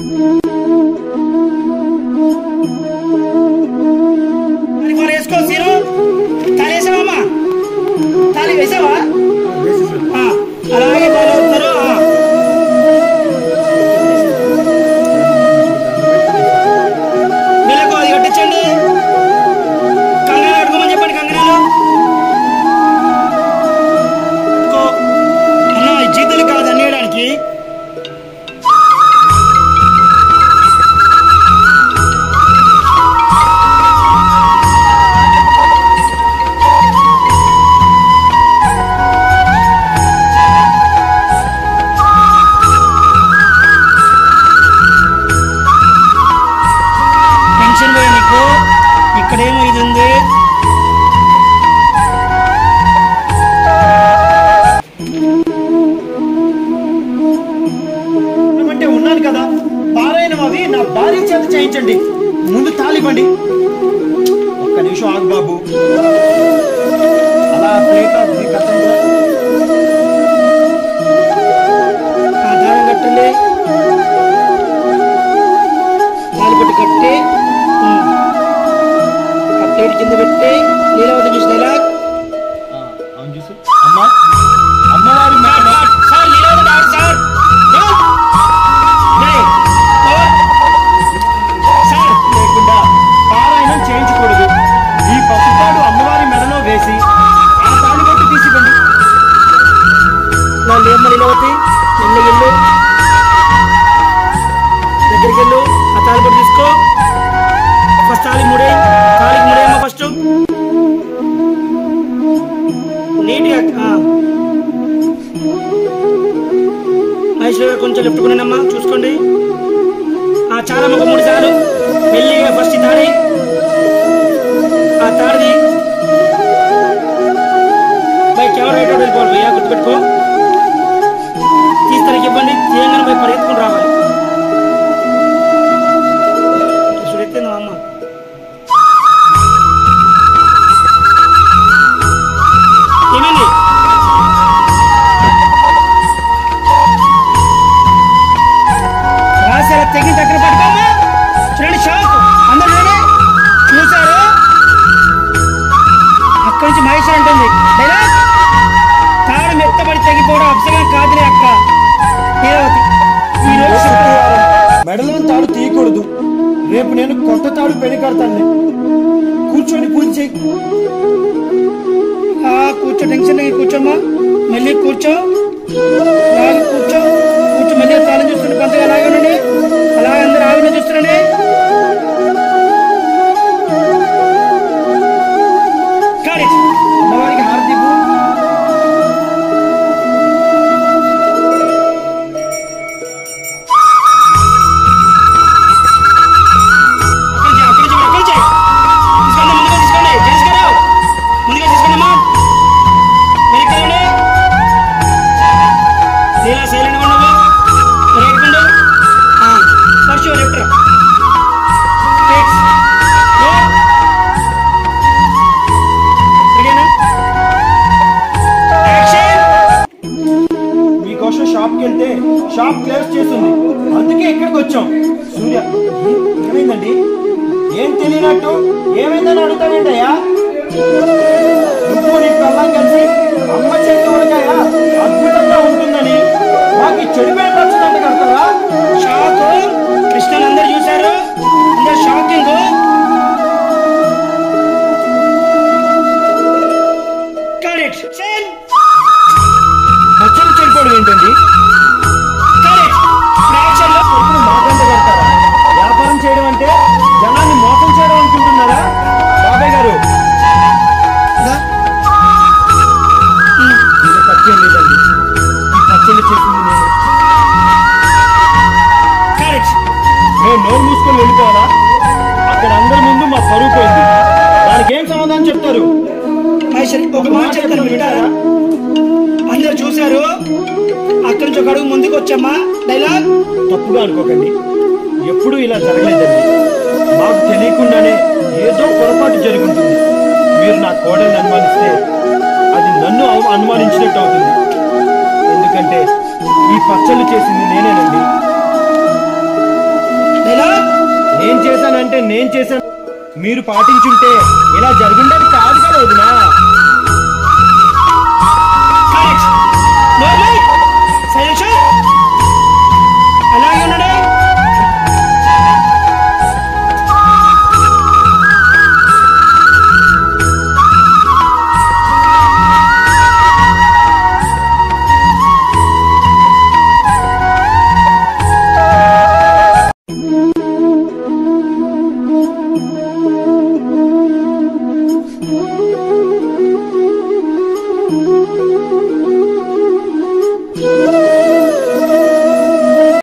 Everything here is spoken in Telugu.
మరి మరి వేసుకో సీరు తాళి వేసావమ్మా తాళి వేసావా ఆ, అలాగే తాళి అవుతున్నారు ఆ. వీళ్ళకు అది కట్టించండి కంగారు కట్టుకోమని చెప్పండి కంగారు అన్న ఈ జీతాలు కాదు అన్నేయడానికి పెన్షన్ పోయి నీకు ఇక్కడేమో ఇది ఉంది అంటే ఉన్నాను కదా పారాయణం అవి నా భార్య చేత చేయించండి ముందు తాలివ్వండి ఒక్క నిమిషం ఆగు బాబు అలా ప్లేట్ ఆఫ్ ది కట్టండి. ఆ దారం కట్టండి తాలిపట్టు కట్టి ఉమ్. ఆ ప్లేట్ కింద పెట్టి నీలవతి చూసి డైలాగ్ ఆ, అవును చూసు అమ్మా అమ్మవారి మేడ sir Neelavathi doctor sir down. డేయ్, పవర్. సార్ లేకుండా పారాయణం చేయించకూడదు ఈ పసుపాడు అమ్మవారి మెడలో వేసి ఆ తాలిబొట్టు తీసివ్వండి నా లేమ్మ నీలవతి నిన్న ఇల్లు దగ్గరికి వెళ్ళు ఆ తాలిపట్టు తీసుకో ఫస్ట్ తాలి ముడే తాలికి ముడేయమ్మ ఫస్ట్ నీట్గా ఆ. మహేష్ గారు కొంచెం లెఫ్ట్ కొనండమ్మా చూసుకోండి ఆ చాలా ఒక మూడు సార్లు మెల్లిగా ఫస్ట్ ఈ తాడి ఆ తాడిది బై కెమెరా రైట్ వెళ్ళిపోవాలి భయ్యా గుర్తుపెట్టుకో తీస్తానికి ఇవ్వండి తీయంగానే పోయి పరిగెత్తుకుని రావాలి చూడైతే నా అమ్మ ఏమైంది రాశారా తెగి దగ్గర పట్టుకోమ్మా చూడండి షాక్ అందరు చూడండి చూశారు అక్కడి నుంచి మహేశ్వర్ ఉంటుంది డైలాగ్ తాడు మెత్తబడి తెగిపోవడం అప్సరం కాదులే అక్క నీలవతి ఈ రోజు మెడలో తాడు తీయకూడదు రేపు నేను కొత్త తాడు పెళ్లి కడతాను కూర్చొని పూజ చేయి ఆ, కూర్చో టెన్షన్ లేని కూర్చోమ్మా మళ్ళీ కూర్చో అలాగే కూర్చో కూర్చో మళ్ళీ తాళం చూస్తుండే పంతగా అలాగే ఉండండి అలాగే అందరూ ఆవిడ చూస్తుండండి Got it. అమ్మవారికి హారతి ఇవ్వు. అక్కడి నుంచి, అక్కడి నుంచి, అక్కడి నుంచి. తీసుకోండి, ముందుగా తీసుకోండి. జెంట్స్ గారు, ముందుగా తీసుకోండి అమ్మా. వెనక్కి రండి. నీలా silent గా ఉండవు. రైట్ ఉండు. ఆ, first your left రా. Takes. Go. రెడీనా? Action. మీకోసం షాప్కి వెళ్తే షాప్ క్లోజ్ చేస్తుంది అందుకే ఇక్కడికి వచ్చాం సూర్య ఏమైందండి ఏం తెలియనట్టు ఏమైందని అడుగుతావేంటయ్యా నువ్వు నీ పిల్లం కలిసి అమ్మ చేతి ఉడకాయ అద్భుతంగా ఉంటుందని మాకు ఈ చెడిపోయిన నచ్చిందంటే కడతారా షాక్ కృష్ణని అందరు చూశారు అందరు షాకింగ్ కరెక్ట్ సేమ్ నచ్చని చెడిపోవడం ఏంటండి కరెక్ట్ యాక్షన్ లో ఇప్పుడు మాటంట కడతారా వ్యాపారం చేయడం అంటే జనాన్ని మోసం చేయడం అనుకుంటున్నారా బాబాయ్ గారు ఇది తప్పేం లేదండి ఈ పచ్చళ్ళు చేసింది నేను కరెక్ట్ మేము నోరు మూసుకొని వెళ్ళిపోవాలా అక్కడ అందరి ముందు మా పరువు పోయింది దానికి ఏం సమాధానం చెప్తారు మహేశ్వరి ఒక మాట చెప్తాను వింటారా అందరు చూశారు అక్కడి నుంచి ఒక అడుగు ముందుకు వచ్చామ్మా డైలాగ్ తప్పుగా అనుకోకండి ఎప్పుడూ ఇలా జరగలేదండి మాకు తెలియకుండానే ఏదో పొరపాటు జరుగుతుంది మీరు నా కోడల్ని అనుమానిస్తే అది నన్ను అవ- అనుమానించినట్టు అవుతుంది ఎందుకంటే ఈ పచ్చళ్ళు చేసింది నేనేనండి నేను చేశానంటే నేను చేశాను మీరు పాటించుంటే ఇలా జరుగుండేది కాదు కదా వదినా